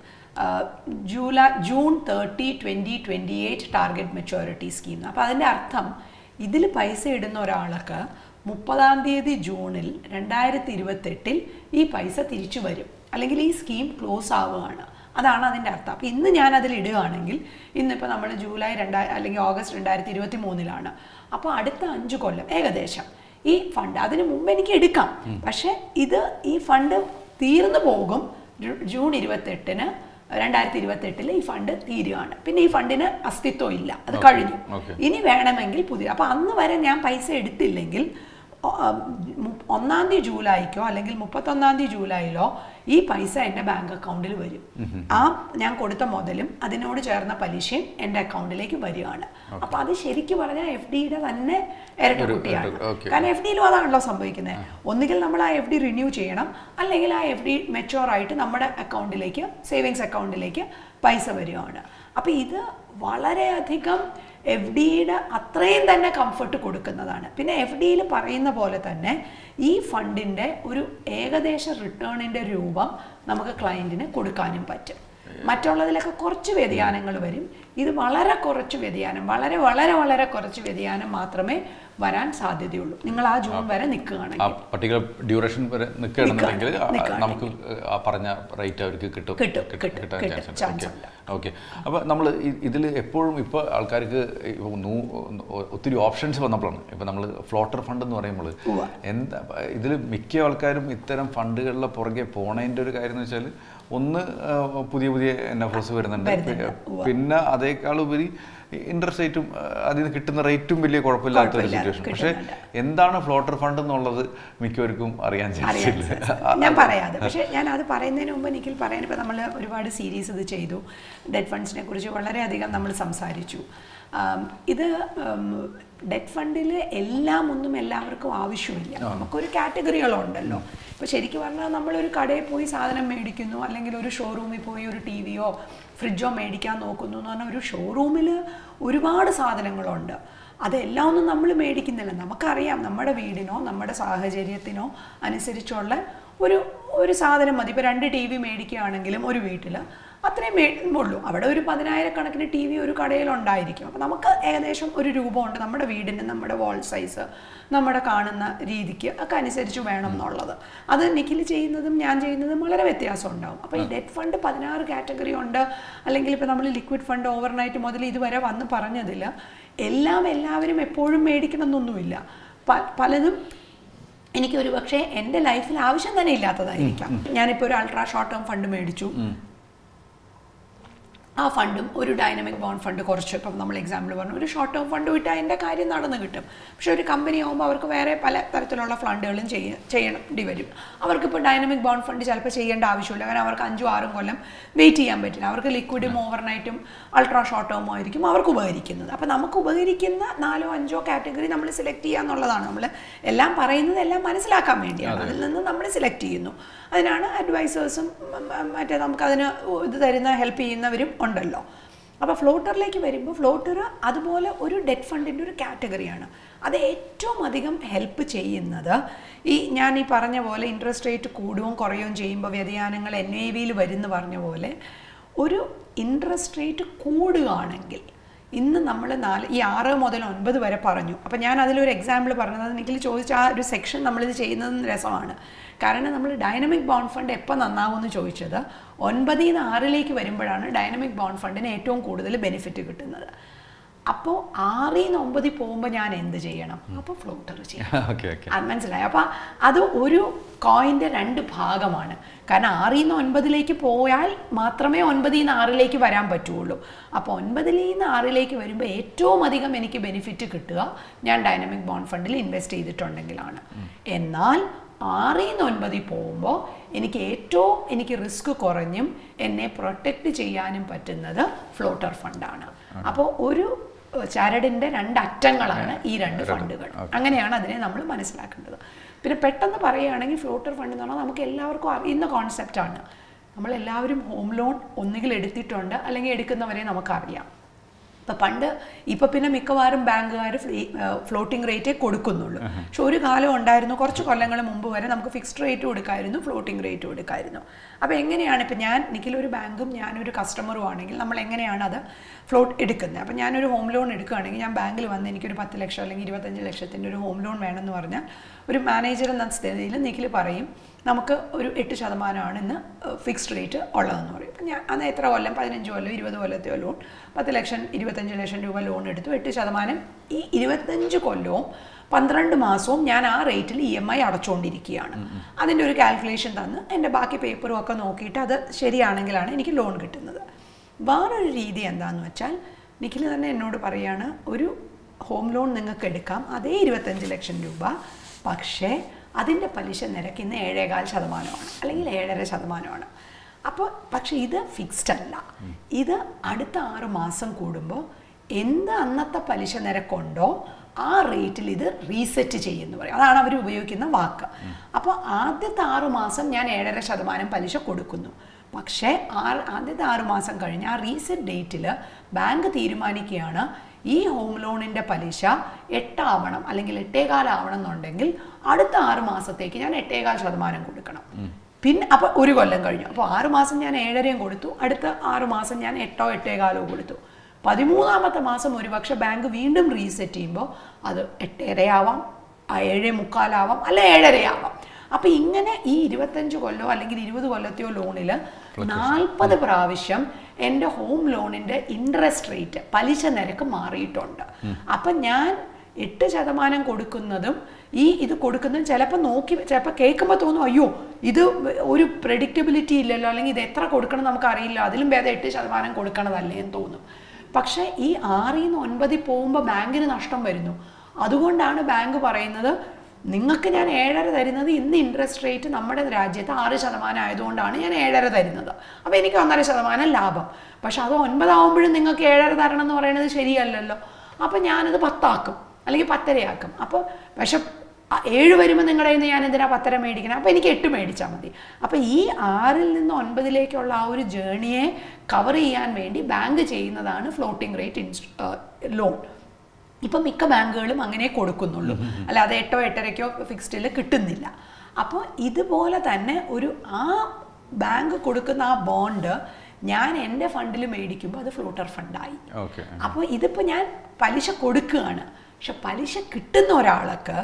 July June thirty twenty twenty eight target maturity scheme അപ്പോൾ അതിൻ്റെ അർത്ഥം ഇതിൽ പൈസ ഇടുന്ന ഒരാൾക്ക് മുപ്പതാം തീയതി ജൂണിൽ രണ്ടായിരത്തി ഇരുപത്തെട്ടിൽ ഈ പൈസ തിരിച്ചു വരും അല്ലെങ്കിൽ ഈ സ്കീം ക്ലോസ് ആവുകയാണ് അതാണ് അതിൻ്റെ അർത്ഥം അപ്പോൾ ഇന്ന് ഞാൻ അതിൽ ഇടുകയാണെങ്കിൽ ഇന്നിപ്പോൾ നമ്മൾ ജൂലൈ രണ്ടായി അല്ലെങ്കിൽ ഓഗസ്റ്റ് രണ്ടായിരത്തി ഇരുപത്തി മൂന്നിലാണ് അപ്പോൾ അടുത്ത അഞ്ച് കൊല്ലം ഏകദേശം ഈ ഫണ്ട് അതിന് മുമ്പ് എനിക്ക് എടുക്കാം പക്ഷേ ഇത് ഈ ഫണ്ട് തീർന്നു പോകും ജൂ- ജൂൺ ഇരുപത്തെട്ടിന് രണ്ടായിരത്തി ഇരുപത്തെട്ടിൽ ഈ ഫണ്ട് തീരുകയാണ് പിന്നെ ഈ ഫണ്ടിന് അസ്തിത്വം ഇല്ല അത് കഴിഞ്ഞു okay. ഇനി വേണമെങ്കിൽ പുതിയ അപ്പോൾ അന്ന് വരെ ഞാൻ പൈസ എടുത്തില്ലെങ്കിൽ ഒ- ആ, മു- ഒന്നാം തീയതി ജൂലൈക്കോ അല്ലെങ്കിൽ മുപ്പത്തൊന്നാം തീയതി ജൂലൈയിലോ ഈ പൈസ എൻ്റെ ബാങ്ക് അക്കൗണ്ടിൽ വരും ആ ഞാൻ കൊടുത്ത മുതലും അതിനോട് ചേർന്ന പലിശയും എൻ്റെ അക്കൗണ്ടിലേക്ക് വരികയാണ് അപ്പോൾ അത് ശരിക്കും പറഞ്ഞാൽ എഫ് ഡിയുടെ തന്നെ ഇരട്ടക്കുട്ടിയാണ് ഒരു- okay. കാരണം എഫ് ഡിയിലും അതാണല്ലോ സംഭവിക്കുന്നത് ഒന്നുകിൽ നമ്മൾ ആ എഫ് ഡി റിന്യൂ ചെയ്യണം അല്ലെങ്കിൽ ആ എഫ് ഡി മെച്ചുവർ ആയിട്ട് നമ്മുടെ അക്കൗണ്ടിലേക്ക് സേവിങ്സ് അക്കൗണ്ടിലേക്ക് പൈസ വരികയാണ് അപ്പോൾ ഇത് വളരെയധികം എഫ് ഡിയുടെ അത്രയും തന്നെ കംഫർട്ട് കൊടുക്കുന്നതാണ് പിന്നെ എഫ് ഡിയിൽ പറയുന്ന പോലെ തന്നെ ഈ ഫണ്ടിൻ്റെ ഒരു ഏകദേശ റിട്ടേണിൻ്റെ രൂപം നമുക്ക് ക്ലയൻറ്റിന് കൊടുക്കാനും പറ്റും മറ്റുള്ളതിലൊക്കെ കുറച്ച് വ്യതിയാനങ്ങൾ വരും ഇത് വളരെ കുറച്ച് വ്യതിയാനം വളരെ വളരെ വളരെ കുറച്ച് വ്യതിയാനം മാത്രമേ വരാൻ സാധ്യതയുള്ളൂ നിങ്ങൾ ആ ജൂൺ വരെ ആ നിൽക്കുകയാണെങ്കിൽ പർട്ടിക്കുലർ ഡ്യൂറേഷൻ വരെ നിൽക്കുകയാണെന്നുണ്ടെങ്കിൽ ആ- നിൽക്കുകയാണെങ്കിൽ. നമുക്ക് ആ പറഞ്ഞ റേറ്റ് അവർക്ക് കിട്ടും കിട്ടും, കിട്ടും, കിട്ടും, കിട്ടാൻ കിട്ടും, ചാൻസ് chance ഉണ്ട് ഉണ്ട്. ഓക്കെ അപ്പോൾ നമ്മൾ ഇതിൽ എപ്പോഴും ഇപ്പോൾ ആൾക്കാർക്ക് ഇപ്പൊ നൂ- ഒത്തിരി ഓപ്ഷൻസ് വന്നപ്പോഴാണ് ഇപ്പോൾ നമ്മൾ ഫ്ലോട്ടർ ഫണ്ട് എന്ന് പറയുമ്പോൾ ഉവ്വ. എന്താ ഇതിൽ മിക്ക ആൾക്കാരും ഇത്തരം ഫണ്ടുകളുടെ പുറകെ പോണതിൻ്റെ ഒരു കാര്യം എന്ന് വെച്ചാൽ ഒന്ന് ആ, പുതിയ പുതിയ എൻ എഫ് എസ് വരുന്നുണ്ട് വരുന്നുണ്ട്, ഉവ്വ. പിന്നെ അതേക്കാളുപരി ഇൻട്രസ്റ്റ് റേറ്റും അതിൽ നിന്ന് കിട്ടുന്ന റേറ്റും വലിയ കുഴപ്പമില്ലാത്ത ഒരു കുഴപ്പമില്ല, സിറ്റുവേഷൻ പക്ഷേ കിട്ടുന്നുണ്ട്. എന്താണ് ഫ്ലോട്ടർ ഫണ്ട് എന്നുള്ളത് മിക്കവർക്കും അറിയാൻ അറിയാൻ ചാൻസില്ല സാധിക്കും. ഞാൻ പറയാതെ പക്ഷേ ഞാൻ അത് പറയുന്നതിന് മുമ്പ് നിഖിൽ പറയാൻ ഇപ്പോൾ നമ്മൾ ഒരുപാട് സീരീസ് ഇത് ചെയ്തു ഡെറ്റ് ഫണ്ട്സിനെ കുറിച്ച് വളരെയധികം നമ്മൾ സംസാരിച്ചു ആം, ഇത് ഡെറ്റ് ഫണ്ടിൽ എല്ലാം ഒന്നും എല്ലാവർക്കും ആവശ്യമില്ല നമുക്കൊരു കാറ്റഗറികളുണ്ടല്ലോ ഇപ്പോൾ ശരിക്കും പറഞ്ഞാൽ നമ്മളൊരു കടയിൽ പോയി സാധനം മേടിക്കുന്നു അല്ലെങ്കിൽ ഒരു ഷോറൂമിൽ പോയി ഒരു ടി വിയോ ഫ്രിഡ്ജോ മേടിക്കാൻ നോക്കുന്നു എന്ന് പറഞ്ഞാൽ ഒരു ഷോറൂമിൽ ഒരുപാട് സാധനങ്ങളുണ്ട് അതെല്ലാം ഒന്നും നമ്മൾ മേടിക്കുന്നില്ല നമുക്കറിയാം നമ്മുടെ വീടിനോ നമ്മുടെ സാഹചര്യത്തിനോ അനുസരിച്ചുള്ള ഒരു ഒരു സാധനം മതി ഇപ്പോൾ രണ്ട് ടി വി മേടിക്കുകയാണെങ്കിലും ഒരു വീട്ടിൽ അത്രയും മേ ഉള്ളൂ അവിടെ ഒരു പതിനായിരക്കണക്കിന് ടി വി ഒരു കടയിലുണ്ടായിരിക്കും അപ്പോൾ നമുക്ക് ഏകദേശം ഒരു രൂപമുണ്ട് നമ്മുടെ വീടിന് നമ്മുടെ വാൾ സൈസ് നമ്മുടെ കാണുന്ന രീതിക്ക് ഒക്കെ അനുസരിച്ച് വേണം എന്നുള്ളത് അത് നിഖിൽ ചെയ്യുന്നതും ഞാൻ ചെയ്യുന്നതും വളരെ വ്യത്യാസം ഉണ്ടാവും അപ്പോൾ ഈ ഡെറ്റ് ഫണ്ട് പതിനാറ് കാറ്റഗറി ഉണ്ട് അല്ലെങ്കിൽ ഇപ്പോൾ നമ്മൾ ലിക്വിഡ് ഫണ്ട് ഓവർനൈറ്റ് മുതൽ ഇതുവരെ വന്ന് പറഞ്ഞതിൽ എല്ലാം എല്ലാവരും എപ്പോഴും മേടിക്കണം എന്നൊന്നുമില്ല പ- പലതും എനിക്ക് ഒരു പക്ഷേ എൻ്റെ ലൈഫിൽ ആവശ്യം തന്നെ ഇല്ലാത്തതായിരിക്കാം ഞാനിപ്പോൾ ഒരു അൾട്രാ ഷോർട്ട് ടേം ഫണ്ട് മേടിച്ചു ആ ഫണ്ടും ഒരു ഡൈനമിക് ബോണ്ട് ഫണ്ട് കുറച്ച് ഇപ്പം നമ്മൾ എക്സാമ്പിൾ പറഞ്ഞു ഒരു ഷോർട്ട് ടേം ഫണ്ട് വിട്ടാൽ അതിൻ്റെ കാര്യം നടന്നു കിട്ടും പക്ഷെ ഒരു കമ്പനി ആകുമ്പോൾ അവർക്ക് വേറെ പല തരത്തിലുള്ള ഫണ്ടുകളും ചെയ്യ ചെയ്യേണ്ടി വരും അവർക്കിപ്പോൾ ഡൈനമിക് ബോണ്ട് ഫണ്ട് ചിലപ്പോൾ ചെയ്യേണ്ട ആവശ്യമില്ല കാരണം അവർക്ക് അഞ്ചും ആറും കൊല്ലം വെയിറ്റ് ചെയ്യാൻ പറ്റില്ല അവർക്ക് ലിക്വിഡും ഓവർനൈറ്റും അൾട്രാ ഷോർട്ട് ടേമോ ആയിരിക്കും അവർക്ക് ഉപകരിക്കുന്നത് അപ്പോൾ നമുക്ക് ഉപകരിക്കുന്ന നാലോ അഞ്ചോ കാറ്റഗറി നമ്മൾ സെലക്ട് ചെയ്യുക എന്നുള്ളതാണ് നമ്മൾ എല്ലാം പറയുന്നത് എല്ലാം മനസ്സിലാക്കാൻ വേണ്ടിയാണ് അതിൽ നിന്ന് നമ്മൾ സെലക്ട് ചെയ്യുന്നു അതിനാണ് അഡ്വൈസേഴ്സും മറ്റേ നമുക്കതിന് ഇത് തരുന്ന ഹെൽപ്പ് ചെയ്യുന്നവരും ഉണ്ടല്ലോ അപ്പോൾ ഫ്ലോട്ടറിലേക്ക് വരുമ്പോൾ ഫ്ലോട്ടർ അതുപോലെ ഒരു ഡെറ്റ് ഫണ്ടിൻ്റെ ഒരു കാറ്റഗറിയാണ് അത് ഏറ്റവും അധികം ഹെൽപ്പ് ചെയ്യുന്നത് ഈ ഞാൻ ഈ പറഞ്ഞ പോലെ ഇൻട്രസ്റ്റ് റേറ്റ് കൂടുകയും കുറയുകയും ചെയ്യുമ്പോൾ വ്യതിയാനങ്ങൾ എൻ ഐ വിയിൽ വരുന്ന പറഞ്ഞ പോലെ ഒരു ഇൻട്രസ്റ്റ് റേറ്റ് കൂടുകയാണെങ്കിൽ ഇന്ന് നമ്മൾ നാല് ഈ ആറ് മുതൽ ഒൻപത് വരെ പറഞ്ഞു അപ്പം ഞാൻ അതിലൊരു എക്സാമ്പിൾ പറഞ്ഞത് നിഖിൽ ചോദിച്ച ആ ഒരു സെക്ഷൻ നമ്മളിത് ചെയ്യുന്നത് രസമാണ് കാരണം നമ്മൾ ഡൈനമിക് ബോണ്ട് ഫണ്ട് എപ്പോൾ നന്നാവുമെന്ന് ചോദിച്ചത് ഒൻപതിൽ നിന്ന് ആറിലേക്ക് വരുമ്പോഴാണ് ഡൈനമിക് ബോണ്ട് ഫണ്ടിന് ഏറ്റവും കൂടുതൽ ബെനിഫിറ്റ് കിട്ടുന്നത് അപ്പോൾ ആറിൽ നിന്ന് ഒമ്പതിൽ പോകുമ്പോൾ ഞാൻ എന്ത് ചെയ്യണം അപ്പോൾ ഫ്ലോട്ടർ ചെയ്യണം ഓക്കെ ഓക്കെ അത് മനസ്സിലായി അപ്പം അത് ഒരു കോയിൻ്റെ രണ്ട് ഭാഗമാണ് കാരണം ആറിൽ നിന്ന് ഒൻപതിലേക്ക് പോയാൽ മാത്രമേ ഒൻപതിൽ നിന്ന് ആറിലേക്ക് വരാൻ പറ്റുള്ളൂ അപ്പോൾ ഒൻപതിൽ നിന്ന് ആറിലേക്ക് വരുമ്പോൾ ഏറ്റവും അധികം എനിക്ക് ബെനിഫിറ്റ് കിട്ടുക ഞാൻ ഡൈനമിക് ബോണ്ട് ഫണ്ടിൽ ഇൻവെസ്റ്റ് ചെയ്തിട്ടുണ്ടെങ്കിലാണ് എന്നാൽ ആറിൽ നിന്ന് ഒൻപതിൽ പോകുമ്പോൾ എനിക്ക് ഏറ്റവും എനിക്ക് റിസ്ക് കുറഞ്ഞും എന്നെ പ്രൊട്ടക്റ്റ് ചെയ്യാനും പറ്റുന്നത് ഫ്ലോട്ടർ ഫണ്ടാണ് അപ്പോൾ ഒരു ചരടിൻ്റെ രണ്ട് അറ്റങ്ങളാണ് ഈ രണ്ട് ഫണ്ടുകൾ അങ്ങനെയാണ് അതിനെ നമ്മൾ മനസ്സിലാക്കേണ്ടത് പിന്നെ പെട്ടെന്ന് പറയുകയാണെങ്കിൽ ഫ്ലോട്ടർ ഫണ്ട് എന്ന് പറഞ്ഞാൽ നമുക്ക് എല്ലാവർക്കും അറിയുന്ന കോൺസെപ്റ്റാണ് നമ്മളെല്ലാവരും ഹോം ലോൺ ഒന്നുകിൽ എടുത്തിട്ടുണ്ട് അല്ലെങ്കിൽ എടുക്കുന്നവരെ നമുക്കറിയാം ഇപ്പം പണ്ട് ഇപ്പം പിന്നെ മിക്കവാറും ബാങ്കുകാർ ഫ്ലോട്ടിംഗ് റേറ്റേ കൊടുക്കുന്നുള്ളൂ പക്ഷെ ഒരു കാലം ഉണ്ടായിരുന്നു കുറച്ച് കൊല്ലങ്ങൾ മുമ്പ് വരെ നമുക്ക് ഫിക്സ്ഡ് റേറ്റ് കൊടുക്കായിരുന്നു ഫ്ലോട്ടിംഗ് റേറ്റ് കൊടുക്കായിരുന്നു അപ്പോൾ എങ്ങനെയാണ് ഇപ്പം ഞാൻ നിഖിലൊരു ബാങ്കും ഞാനൊരു കസ്റ്റമറും ആണെങ്കിൽ നമ്മൾ എങ്ങനെയാണ് അത് ഫ്ലോട്ട് എടുക്കുന്നത് അപ്പം ഞാനൊരു ഹോം ലോൺ എടുക്കുകയാണെങ്കിൽ ഞാൻ ബാങ്കിൽ വന്ന് എനിക്കൊരു പത്ത് ലക്ഷം അല്ലെങ്കിൽ ഇരുപത്തഞ്ച് ലക്ഷത്തിൻ്റെ ഒരു ഹോം ലോൺ വേണമെന്ന് പറഞ്ഞാൽ ഒരു മാനേജർ എന്ന സ്ഥിതിയിൽ നിഖിൽ പറയും നമുക്ക് ഒരു എട്ട് ശതമാനമാണ് ഇന്ന് ഫിക്സ്ഡ് റേറ്റ് ഉള്ളതെന്ന് പറയും അപ്പം ഞാൻ അന്ന് എത്ര കൊല്ലം പതിനഞ്ച് കൊല്ലം ഇരുപത് കൊല്ലത്തെയോ ലോൺ പത്ത് ലക്ഷം ഇരുപത്തഞ്ച് ലക്ഷം രൂപ ലോൺ എടുത്തു എട്ട് ശതമാനം ഈ ഇരുപത്തഞ്ച് കൊല്ലവും പന്ത്രണ്ട് മാസവും ഞാൻ ആ റേറ്റിൽ ഇ എം ഐ അടച്ചുകൊണ്ടിരിക്കുകയാണ് അതിൻ്റെ ഒരു കാൽക്കുലേഷൻ തന്ന് എൻ്റെ ബാക്കി പേപ്പറും ഒക്കെ നോക്കിയിട്ട് അത് ശരിയാണെങ്കിലാണ് എനിക്ക് ലോൺ കിട്ടുന്നത് വേറൊരു രീതി എന്താണെന്ന് വെച്ചാൽ നിഖിൽ തന്നെ എന്നോട് പറയാണ് ഒരു ഹോം ലോൺ നിങ്ങൾക്ക് എടുക്കാം അതേ ഇരുപത്തഞ്ച് ലക്ഷം രൂപ പക്ഷേ അതിൻ്റെ പലിശ നിരക്ക് ഇന്ന് ഏഴേകാൽ ശതമാനമാണ് അല്ലെങ്കിൽ ഏഴര ശതമാനമാണ് അപ്പോൾ പക്ഷേ ഇത് ഫിക്സ്ഡ് അല്ല ഇത് അടുത്ത ആറ് മാസം കൂടുമ്പോൾ എന്ത് അന്നത്തെ പലിശ നിരക്കുണ്ടോ ആ റേറ്റിൽ ഇത് റീസെറ്റ് ചെയ്യുന്നു പറയും അതാണ് അവർ ഉപയോഗിക്കുന്ന വാക്ക് അപ്പോൾ ആദ്യത്തെ ആറ് മാസം ഞാൻ ഏഴര ശതമാനം പലിശ കൊടുക്കുന്നു പക്ഷേ ആറ് ആദ്യത്തെ ആറ് മാസം കഴിഞ്ഞ് ആ റീസെറ്റ് ഡേറ്റിൽ ബാങ്ക് തീരുമാനിക്കുകയാണ് ഈ ഹോം ലോണിൻ്റെ പലിശ എട്ടാവണം അല്ലെങ്കിൽ എട്ടേകാലാവണം എന്നുണ്ടെങ്കിൽ അടുത്ത ആറ് മാസത്തേക്ക് ഞാൻ എട്ടേകാൽ ശതമാനം കൊടുക്കണം പിന്നെ അപ്പോൾ ഒരു കൊല്ലം കഴിഞ്ഞു അപ്പോൾ ആറ് മാസം ഞാൻ ഏഴരയും കൊടുത്തു അടുത്ത ആറ് മാസം ഞാൻ എട്ടോ എട്ടേകാലോ കൊടുത്തു പതിമൂന്നാമത്തെ മാസം ഒരുപക്ഷെ ബാങ്ക് വീണ്ടും റീസെറ്റ് ചെയ്യുമ്പോൾ അത് എട്ടരയാവാം ആ ഏഴേ മുക്കാലാവാം അല്ല ഏഴരയാവാം അപ്പൊ ഇങ്ങനെ ഈ ഇരുപത്തഞ്ച് കൊല്ലോ അല്ലെങ്കിൽ ഇരുപത് കൊല്ലത്തെയോ ലോണിൽ നാൽപ്പത് പ്രാവശ്യം എൻ്റെ ഹോം ലോണിന്റെ ഇൻട്രസ്റ്റ് റേറ്റ് പലിശ നിരക്ക് മാറിയിട്ടുണ്ട് അപ്പൊ ഞാൻ എട്ട് ശതമാനം കൊടുക്കുന്നതും ഈ ഇത് കൊടുക്കുന്നതും ചിലപ്പോൾ നോക്കി ചിലപ്പോൾ കേൾക്കുമ്പോൾ തോന്നും അയ്യോ ഇത് ഒരു പ്രഡിക്റ്റബിലിറ്റി ഇല്ലല്ലോ അല്ലെങ്കിൽ ഇത് എത്ര കൊടുക്കണം നമുക്ക് അറിയില്ല അതിലും ഭേദം എട്ട് ശതമാനം കൊടുക്കണതല്ലേ എന്ന് തോന്നും പക്ഷേ ഈ ആറിൽ നിന്ന് ഒൻപതിൽ പോകുമ്പോൾ ബാങ്കിന് നഷ്ടം വരുന്നു അതുകൊണ്ടാണ് ബാങ്ക് പറയുന്നത് നിങ്ങൾക്ക് ഞാൻ ഏഴര തരുന്നത് ഇന്ന് ഇൻട്രസ്റ്റ് റേറ്റ് നമ്മുടെ രാജ്യത്ത് ആറ് ശതമാനം ആയതുകൊണ്ടാണ് ഞാൻ ഏഴര തരുന്നത് അപ്പോൾ എനിക്ക് ഒന്നര ശതമാനം ലാഭം പക്ഷെ അത് ഒൻപതാവുമ്പോഴും നിങ്ങൾക്ക് ഏഴര തരണം എന്ന് പറയുന്നത് ശരിയല്ലല്ലോ അപ്പോൾ ഞാനത് പത്താക്കും അല്ലെങ്കിൽ പത്തരയാക്കും അപ്പോൾ പക്ഷെ ആ- ഏഴ് വരുമ്പോൾ നിങ്ങളുടെ കയ്യിൽ നിന്ന് ഞാൻ എന്തിനാ പത്തര മേടിക്കണം അപ്പോൾ എനിക്ക് എട്ട് മേടിച്ചാൽ മതി അപ്പോൾ ഈ ആറിൽ നിന്ന് ഒൻപതിലേക്കുള്ള ആ ഒരു ജേണിയെ കവർ ചെയ്യാൻ വേണ്ടി ബാങ്ക് ചെയ്യുന്നതാണ് ഫ്ലോട്ടിംഗ് റേറ്റ് ഇൻസ് ലോൺ ഇപ്പം മിക്ക ബാങ്കുകളും അങ്ങനെ കൊടുക്കുന്നുള്ളൂ അല്ലാതെ എട്ടോ എട്ടരയ്ക്കോ ഫിക്സ്ഡിൽ കിട്ടുന്നില്ല അപ്പോൾ ഇതുപോലെ തന്നെ ഒരു ആ ബാങ്ക് കൊടുക്കുന്ന ആ ബോണ്ട് ഞാൻ എൻ്റെ ഫണ്ടിൽ മേടിക്കുമ്പോൾ അത് ഫ്ലോട്ടർ ഫണ്ടായി ഓക്കെ അപ്പോൾ ഇതിപ്പോൾ ഞാൻ പലിശ കൊടുക്കുകയാണ് പക്ഷെ പലിശ കിട്ടുന്ന ഒരാൾക്ക്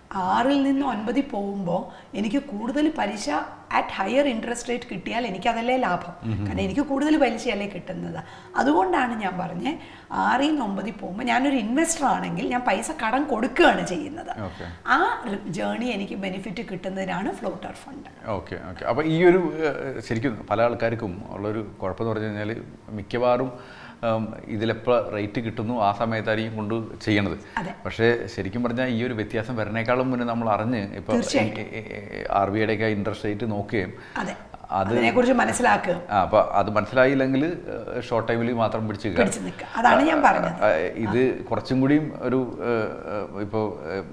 ആറിൽ നിന്ന് ഒൻപതിൽ പോകുമ്പോൾ എനിക്ക് കൂടുതൽ പലിശ അറ്റ് ഹയർ ഇൻട്രസ്റ്റ് റേറ്റ് കിട്ടിയാൽ എനിക്കതല്ലേ ലാഭം കാരണം എനിക്ക് കൂടുതൽ പലിശയല്ലേ കിട്ടുന്നത് അതുകൊണ്ടാണ് ഞാൻ പറഞ്ഞത് ആറിൽ നിന്ന് ഒമ്പതിൽ പോകുമ്പോൾ ഞാനൊരു ഇൻവെസ്റ്റർ ആണെങ്കിൽ ഞാൻ പൈസ കടം കൊടുക്കുകയാണ് ചെയ്യുന്നത് ഓക്കെ ആ ജേണി എനിക്ക് ബെനിഫിറ്റ് കിട്ടുന്നതിനാണ് ഫ്ലോട്ടർ ഫണ്ട് ഓക്കെ ഓക്കെ അപ്പോൾ ഈ ഒരു ഏഹ്, ശരിക്കും പല ആൾക്കാർക്കും ഉള്ളൊരു കുഴപ്പമെന്ന് പറഞ്ഞു കഴിഞ്ഞാൽ മിക്കവാറും ഉം, ഇതിലെപ്പോൾ റേറ്റ് കിട്ടുന്നു ആ സമയത്തായിരിക്കും കൊണ്ട് ചെയ്യണത് അതെ. പക്ഷേ ശരിക്കും പറഞ്ഞാൽ ഈ ഒരു വ്യത്യാസം വരണേക്കാളും മുന്നേ നമ്മൾ അറിഞ്ഞ് ഇപ്പോൾ തീർച്ചയായിട്ടും. ആർ ബി ഐയുടെ ഒക്കെ ഇൻട്രസ്റ്റ് റേറ്റ് നോക്കുകയും അതെ അത് അതിനെക്കുറിച്ച് മനസ്സിലാക്കുക ആ അപ്പോൾ അത് മനസ്സിലായില്ലെങ്കിൽ ഷോർട്ട് ടൈമിൽ മാത്രം പിടിച്ച് നിൽക്കുക. പിടിച്ചു നിൽക്കുക അതാണ് ഞാൻ പറഞ്ഞത് ആ, ഇത് കുറച്ചും കൂടിയും ഒരു ഇപ്പോൾ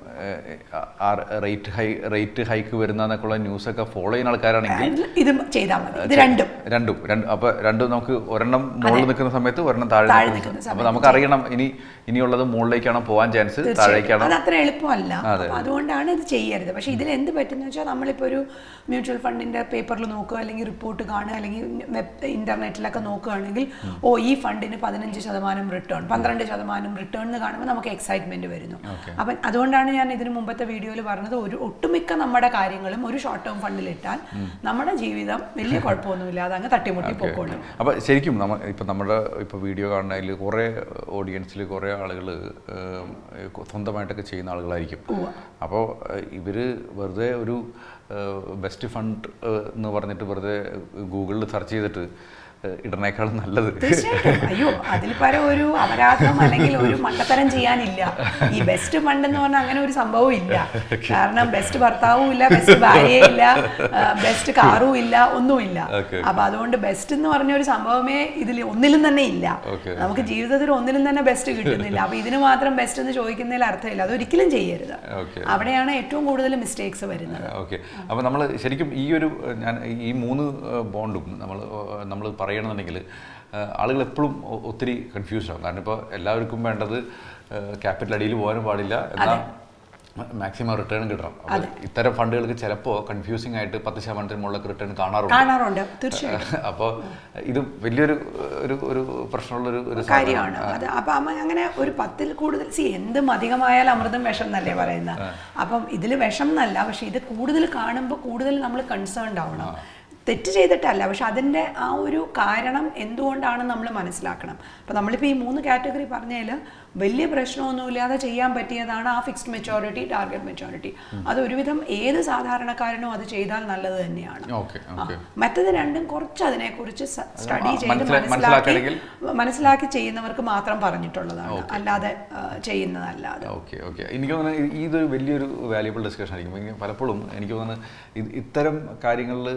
റേറ്റ് ഹൈ റേറ്റ് ഹൈക്ക് വരുന്നതെന്നൊക്കെയുള്ള ന്യൂസൊക്കെ ഫോളോ ചെയ്യുന്ന ആൾക്കാരാണെങ്കിൽ ഇത് ചെയ്താൽ മതി ഇത് രണ്ടും രണ്ടും രണ്ട് അപ്പോൾ രണ്ടും നമുക്ക് ഒരെണ്ണം മുകളിൽ നിൽക്കുന്ന സമയത്ത് ഒരെണ്ണം താഴെ താഴെ നിൽക്കുന്ന നിൽക്കുന്ന സമയത്ത് അപ്പോൾ നമുക്ക് അറിയണം ഇനി ഇനിയുള്ളത് മുകളിലേക്കാണോ പോകാൻ ചാൻസ് തീർച്ചയായിട്ടും. താഴേക്കാണോ അത് അത്ര എളുപ്പമല്ല അപ്പൊ അതുകൊണ്ടാണ് ഇത് ചെയ്യരുത് പക്ഷേ ഇതിൽ എന്ത് പറ്റുന്ന വെച്ചാൽ നമ്മളിപ്പോൾ ഒരു മ്യൂച്വൽ ഫണ്ടിന്റെ പേപ്പറിൽ നോക്കുക അല്ലെങ്കിൽ റിപ്പോർട്ട് കാണുക അല്ലെങ്കിൽ വെബ് ഇന്റർനെറ്റിലൊക്കെ നോക്കുകയാണെങ്കിൽ ഓ ഈ ഫണ്ടിന് പതിനഞ്ച് ശതമാനം റിട്ടേൺ പന്ത്രണ്ട് ശതമാനം റിട്ടേൺ എന്ന് കാണുമ്പോൾ നമുക്ക് എക്സൈറ്റ്മെന്റ് വരുന്നു അപ്പം അതുകൊണ്ടാണ് ഞാൻ ഇതിന് മുമ്പത്തെ വീഡിയോയിൽ പറഞ്ഞത് ഒരു ഒട്ടുമിക്ക നമ്മുടെ കാര്യങ്ങളും ഒരു ഷോർട്ട് ടേം ഫണ്ടിൽ ഇട്ടാൽ നമ്മുടെ ജീവിതം വലിയ കുഴപ്പമൊന്നുമില്ലാതെ അങ്ങ് തട്ടിമുട്ടി പൊക്കോളും അപ്പോൾ ശരിക്കും നമ്മ ഇപ്പം നമ്മുടെ ഇപ്പോൾ വീഡിയോ കാണുന്നതിൽ കുറേ ഓഡിയൻസിൽ കുറേ ആളുകൾ സ്വന്തമായിട്ടൊക്കെ ചെയ്യുന്ന ആളുകളായിരിക്കും അപ്പോൾ ഇവർ വെറുതെ ഒരു ബെസ്റ്റ് ഫണ്ട് എന്ന് പറഞ്ഞിട്ട് വെറുതെ ഗൂഗിളിൽ സെർച്ച് ചെയ്തിട്ട് ഏഹ്, ഇടണേക്കാളും നല്ലത് തീർച്ചയായിട്ടും അയ്യോ അതിൽ പരം ഒരു അപരാധം അല്ലെങ്കിൽ ഒരു മണ്ടത്തരം ചെയ്യാനില്ല ഈ ബെസ്റ്റ് ഫണ്ട് എന്ന് പറഞ്ഞാൽ അങ്ങനെ ഒരു സംഭവം ഇല്ല കാരണം ബെസ്റ്റ് ഭർത്താവും ഇല്ല ബെസ്റ്റ് ഭാര്യയും ഇല്ല ബെസ്റ്റ് കാറും ഇല്ല ഒന്നുമില്ല Okay. അപ്പൊ അതുകൊണ്ട് ബെസ്റ്റ് എന്ന് പറഞ്ഞ ഒരു സംഭവമേ ഇതിൽ ഒന്നിലും തന്നെ ഇല്ല Okay. നമുക്ക് ജീവിതത്തിൽ ഒന്നിലും തന്നെ ബെസ്റ്റ് കിട്ടുന്നില്ല അപ്പൊ ഇതിന് മാത്രം ബെസ്റ്റ് എന്ന് ചോദിക്കുന്നതിൽ അർത്ഥമില്ല അതൊരിക്കലും ചെയ്യരുത് ഓക്കെ അവിടെയാണ് ഏറ്റവും കൂടുതൽ മിസ്റ്റേക്സ് വരുന്നത് ഓക്കെ അപ്പോൾ നമ്മൾ ശരിക്കും ഈ ഒരു ഏഹ്, ഞാൻ ഈ മൂന്ന് ഏഹ്, ബോണ്ടും നമ്മൾ നമ്മൾ പറയണമെന്നുണ്ടെങ്കിൽ ഏഹ്, ആളുകൾ എപ്പോഴും ഒ- ഒത്തിരി കൺഫ്യൂഷൻ ആവും കാരണം ഇപ്പോൾ എല്ലാവർക്കും വേണ്ടത് ക്യാപിറ്റൽ അടിയിൽ പോകാനും പാടില്ല എന്നാൽ മാക്സിമം റിട്ടേൺ കിട്ടണം അപ്പോൾ ഇത്തരം ഫണ്ടുകൾക്ക് ചിലപ്പോൾ കൺഫ്യൂസിംഗ് ആയിട്ട് പത്ത് ശതമാനത്തിന് മുകളിലൊക്കെ റിട്ടേൺ കാണാറുണ്ട് കാണാറുണ്ട് തീർച്ചയായിട്ടും അപ്പോൾ ഇത് വലിയൊരു ഒരു ഒരു പ്രശ്നമുള്ളൊരു ഒരു കാര്യമാണ് അത് അപ്പൊ അമ്മ അങ്ങനെ ഒരു പത്തിൽ കൂടുതൽ സി എന്തും അധികമായാൽ അമൃതം വിഷം എന്നല്ലേ പറയുന്നത് അപ്പം ഇതിൽ വിഷം എന്നല്ല പക്ഷെ ഇത് കൂടുതൽ കാണുമ്പോൾ കൂടുതൽ നമ്മൾ കൺസേൺഡ് ആവണം തെറ്റ് ചെയ്തിട്ടല്ല പക്ഷെ അതിൻ്റെ ആ ഒരു കാരണം എന്തുകൊണ്ടാണ് നമ്മൾ മനസ്സിലാക്കണം അപ്പം നമ്മളിപ്പോൾ ഈ മൂന്ന് കാറ്റഗറി പറഞ്ഞതിൽ വലിയ പ്രശ്നമൊന്നുമില്ലാതെ ചെയ്യാൻ പറ്റിയതാണ് ആ ഫിക്സ്ഡ് മെച്ചോറിറ്റി ടാർഗറ്റ് മെച്ചോറിറ്റി അത് ഒരുവിധം ഏത് സാധാരണക്കാരനും അത് ചെയ്താൽ നല്ലത് തന്നെയാണ് ഓക്കെ ഓക്കെ മറ്റത് രണ്ടും കുറച്ച് അതിനെക്കുറിച്ച് സ്റ്റഡി ചെയ്ത് മനസ്സിലാ- മനസ്സിലാക്കി മനസ്സിലാക്കണമെങ്കിൽ? മനസ്സിലാക്കി ചെയ്യുന്നവർക്ക് മാത്രം പറഞ്ഞിട്ടുള്ളതാണ് അല്ലാതെ ആ, ചെയ്യുന്നതല്ലാതെ ഓക്കെ ഓക്കെ എനിക്ക് തോന്നുന്നു ഈ- ഇതൊരു വലിയൊരു വാല്യുബിൾ ഡിസ്കഷൻ ആയിരിക്കും എനിക്ക് പലപ്പോഴും എനിക്ക് തോന്നുന്നു ഇത് ഇത്തരം കാര്യങ്ങളിൽ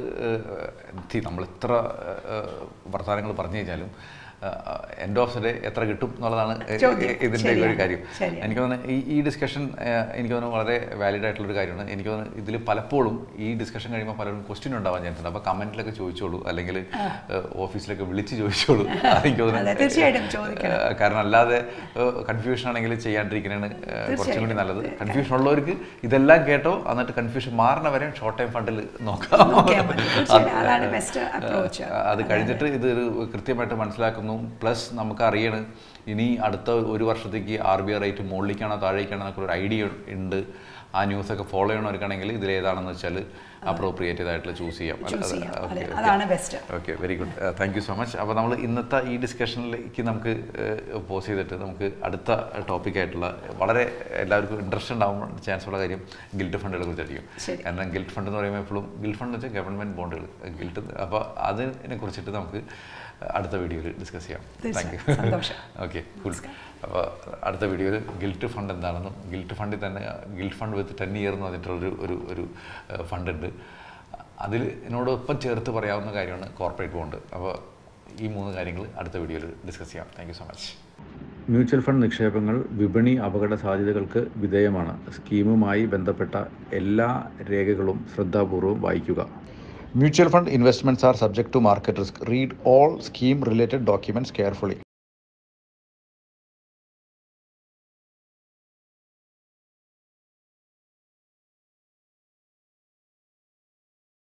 നമ്മൾ എത്ര വർത്തമാനങ്ങൾ പറഞ്ഞു കഴിഞ്ഞാലും എൻഡ് ഓഫ് ദ ഡേ എത്ര കിട്ടും എന്നുള്ളതാണ് ചോദ്യം. ഇതിൻ്റെ ഒരു ശരിയാണ്. കാര്യം ശരിയാണ്. എനിക്ക് തോന്നുന്നു ഈ ഈ ഡിസ്കഷൻ എനിക്ക് തോന്നുന്നു വളരെ വാലിഡ് ആയിട്ടുള്ളൊരു കാര്യമാണ് എനിക്ക് തോന്നുന്നു ഇതിൽ പലപ്പോഴും ഈ ഡിസ്കഷൻ കഴിയുമ്പോൾ പലരും ക്വസ്റ്റ്യൻ ഉണ്ടാവാൻ ചാൻസ് ഉണ്ട് അപ്പോൾ കമൻറ്റിലൊക്കെ ചോദിച്ചോളൂ അല്ലെങ്കിൽ ഓഫീസിലൊക്കെ വിളിച്ച് ചോദിച്ചോളൂ അതെനിക്ക് അതെ തോന്നുന്നു തീർച്ചയായിട്ടും ചോദിക്കണം ഏഹ് കാരണം അല്ലാതെ കൺഫ്യൂഷൻ ആണെങ്കിൽ ചെയ്യാണ്ടിരിക്കുന്നതാണ് ഏഹ് കുറച്ചും കൂടി നല്ലത് കൺഫ്യൂഷൻ ഉള്ളവർക്ക് ഇതെല്ലാം കേട്ടോ എന്നിട്ട് കൺഫ്യൂഷൻ മാറണ വരെ ഷോർട്ട് ടൈം ഫണ്ടിൽ നോക്കാം നോക്കിയാൽ മതി തീർച്ചയായിട്ടും അതാണ് ബെസ്റ്റ് അപ്രോച്ച് അത് കഴിഞ്ഞിട്ട് ഇത് ഒരു കൃത്യമായിട്ട് മനസ്സിലാക്കുന്നു പ്ലസ് നമുക്ക് അറിയണം ഇനി അടുത്ത ഒരു വർഷത്തേക്ക് ആർ ബി ഐ റേറ്റ് മുകളിലേക്കാണോ താഴേക്കാണോ എന്നൊക്കെ ഒരു ഐഡിയ ഉണ്ട് ആ ന്യൂസൊക്കെ ഫോളോ ചെയ്യണവർക്കാണെങ്കിൽ ഇതിൽ ഏതാണെന്ന് വെച്ചാൽ അപ്രോപ്രിയേറ്റ് ആയിട്ടുള്ള ചൂസ് ചെയ്യാം ചൂസ് ചെയ്യാം അതെ ഓക്കെ അതാണ് best okay very good thank you so much അപ്പോൾ നമ്മൾ ഇന്നത്തെ ഈ ഡിസ്കഷനിലേക്ക് നമുക്ക് പോസ് ചെയ്തിട്ട് നമുക്ക് അടുത്ത ടോപ്പിക് ആയിട്ടുള്ള വളരെ എല്ലാവർക്കും ഇൻട്രസ്റ്റ് ഉണ്ടാവാൻ ചാൻസ് ഉള്ള കാര്യം ഗിൽറ്റ് ഫണ്ടുകളെ കുറിച്ചായിരിക്കും ശരി. കാരണം ഗിൽറ്റ് ഫണ്ട് എന്ന് പറയുമ്പോൾ എപ്പോഴും ഗിൽറ്റ് ഫണ്ട് എന്ന് വെച്ചാൽ ഗവൺമെൻറ് ബോണ്ടുകൾ ഗിൽറ്റ് അപ്പോൾ അതിനെ കുറിച്ചിട്ട് നമുക്ക് അടുത്ത വീഡിയോയിൽ ഡിസ്കസ് ചെയ്യാം താങ്ക് യു തീർച്ചയായും സന്തോഷം ഓക്കെ ഫുൾ അപ്പോൾ അടുത്ത വീഡിയോയിൽ ഗിൽറ്റ് ഫണ്ട് എന്താണെന്നും ഗിൽറ്റ് ഫണ്ടിൽ തന്നെ gilt fund with ten year എന്ന് പറഞ്ഞിട്ടുള്ളൊരു ഒരു ഒരു ഫണ്ട് ഉണ്ട് അതിൽ എന്നോടൊപ്പം ചേർത്ത് പറയാവുന്ന കാര്യമാണ് കോർപ്പറേറ്റ് ബോണ്ട് അപ്പോൾ ഈ മൂന്ന് കാര്യങ്ങൾ അടുത്ത വീഡിയോയിൽ ഡിസ്കസ് ചെയ്യാം thank you so much mutual fund നിക്ഷേപങ്ങൾ വിപണി അപകട സാധ്യതകൾക്ക് വിധേയമാണ് സ്കീമുമായി ബന്ധപ്പെട്ട എല്ലാ രേഖകളും ശ്രദ്ധാപൂർവ്വം വായിക്കുക mutual fund investments are subject to market risk read all scheme related documents carefully